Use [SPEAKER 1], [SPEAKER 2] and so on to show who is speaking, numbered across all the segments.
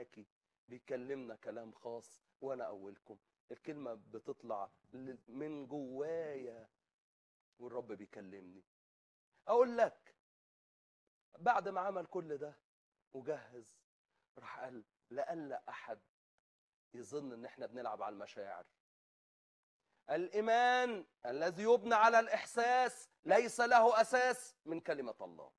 [SPEAKER 1] ملاكي بيكلمنا كلام خاص وانا اولكم الكلمه بتطلع ل- من جوايا والرب بيكلمني اقول لك بعد ما عمل كل ده وجهز راح قال لألا احد يظن ان احنا بنلعب على المشاعر الايمان الذي يبنى على الاحساس ليس له اساس من كلمه الله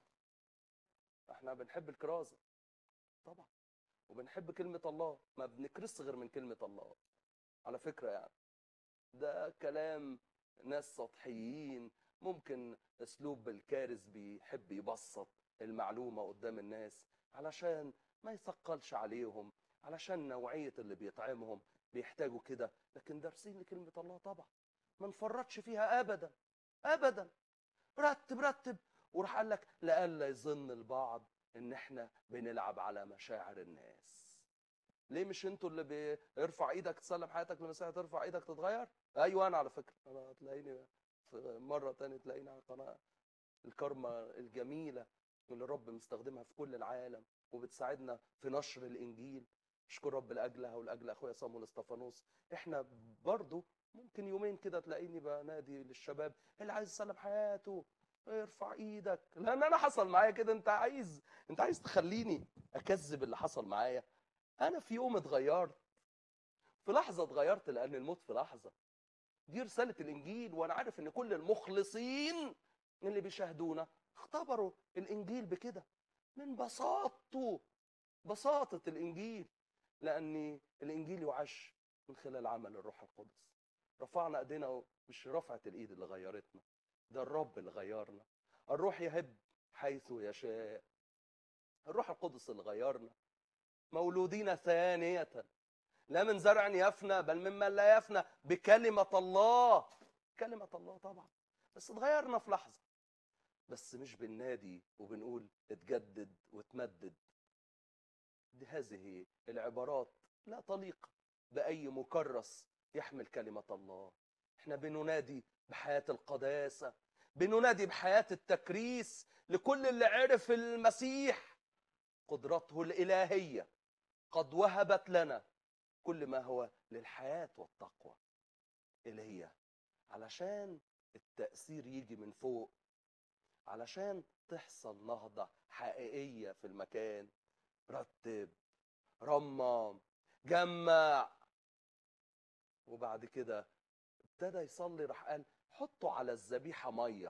[SPEAKER 1] احنا بنحب الكرازه طبعا وبنحب كلمه الله ما بنكرس غير من كلمه الله على فكره يعني ده كلام ناس سطحيين ممكن اسلوب الكارث بيحب يبسط المعلومه قدام الناس علشان ما يثقلش عليهم علشان نوعيه اللي بيطعمهم بيحتاجوا كده لكن دارسين لكلمه الله طبعا ما نفرطش فيها ابدا ابدا رتب رتب وراح قال لك لئلا يظن البعض ان احنا بنلعب على مشاعر الناس ليه مش انتوا اللي بيرفع ايدك تسلم حياتك للمسيح ترفع ايدك تتغير ايوه انا على فكره انا تلاقيني في مره تانية تلاقيني على قناه الكرمة الجميله اللي الرب مستخدمها في كل العالم وبتساعدنا في نشر الانجيل اشكر رب لاجلها ولاجل اخويا صامويل استفانوس احنا برضو ممكن يومين كده تلاقيني بنادي للشباب اللي عايز يسلم حياته ارفع ايدك لان انا حصل معايا كده انت عايز انت عايز تخليني اكذب اللي حصل معايا انا في يوم اتغيرت في لحظه اتغيرت لان الموت في لحظه دي رساله الانجيل وانا عارف ان كل المخلصين اللي بيشاهدونا اختبروا الانجيل بكده من بساطته بساطه الانجيل لان الانجيل يعاش من خلال عمل الروح القدس رفعنا ايدينا مش رفعت الايد اللي غيرتنا ده الرب اللي غيرنا الروح يهب حيث يشاء الروح القدس اللي غيرنا مولودين ثانية لا من زرع يفنى بل ممن لا يفنى بكلمة الله كلمة الله طبعا بس اتغيرنا في لحظة بس مش بالنادي وبنقول اتجدد وتمدد دي هذه العبارات لا تليق بأي مكرس يحمل كلمة الله احنا بننادي بحياة القداسة بننادي بحياة التكريس لكل اللي عرف المسيح قدرته الإلهية قد وهبت لنا كل ما هو للحياة والتقوى اللي هي علشان التأثير يجي من فوق علشان تحصل نهضة حقيقية في المكان رتب رمم جمع وبعد كده ابتدى يصلي راح قال حطوا على الذبيحة مية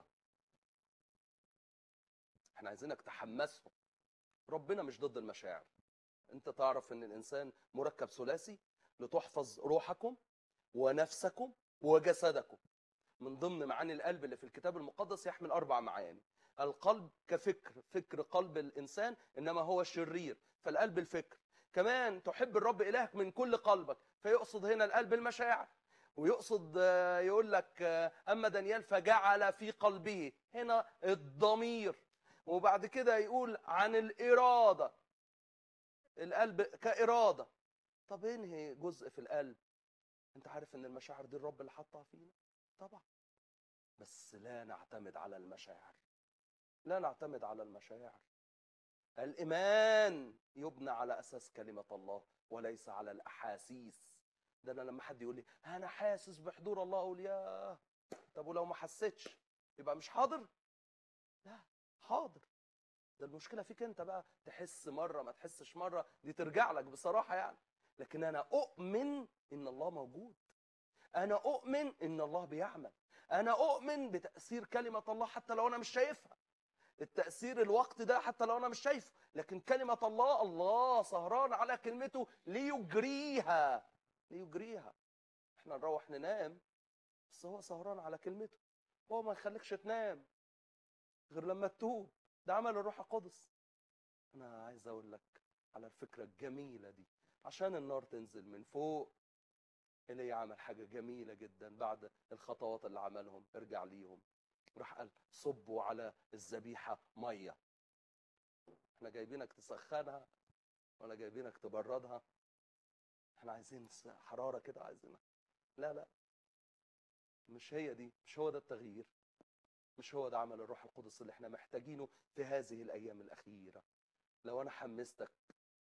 [SPEAKER 1] احنا عايزينك تحمسهم ربنا مش ضد المشاعر انت تعرف ان الانسان مركب ثلاثي لتحفظ روحكم ونفسكم وجسدكم من ضمن معاني القلب اللي في الكتاب المقدس يحمل اربع معاني القلب كفكر فكر قلب الانسان انما هو شرير فالقلب الفكر كمان تحب الرب الهك من كل قلبك فيقصد هنا القلب المشاعر ويقصد آه، يقول لك آه، اما دانيال فجعل في قلبه هنا الضمير وبعد كده يقول عن الاراده القلب كاراده طب انهي جزء في القلب انت عارف ان المشاعر دي الرب اللي حطها فينا طبعا بس لا نعتمد على المشاعر لا نعتمد على المشاعر الايمان يبنى على اساس كلمه الله وليس على الاحاسيس ده انا لما حد يقول لي انا حاسس بحضور الله اقول يا طب ولو ما حسيتش يبقى مش حاضر لا حاضر ده المشكله فيك انت بقى تحس مره ما تحسش مره دي ترجع لك بصراحه يعني لكن انا اؤمن ان الله موجود انا اؤمن ان الله بيعمل انا اؤمن بتاثير كلمه الله حتى لو انا مش شايفها التاثير الوقت ده حتى لو انا مش شايفه لكن كلمه الله الله سهران على كلمته ليجريها ليجريها احنا نروح ننام بس هو سهران على كلمته هو ما يخليكش تنام غير لما تتوب ده عمل الروح القدس انا عايز اقول لك على الفكره الجميله دي عشان النار تنزل من فوق اللي عمل حاجه جميله جدا بعد الخطوات اللي عملهم ارجع ليهم راح قال صبوا على الذبيحه ميه احنا جايبينك تسخنها ولا جايبينك تبردها احنا عايزين س- حراره كده عايزينها لا لا مش هي دي مش هو ده التغيير مش هو ده عمل الروح القدس اللي احنا محتاجينه في هذه الايام الاخيره لو انا حمستك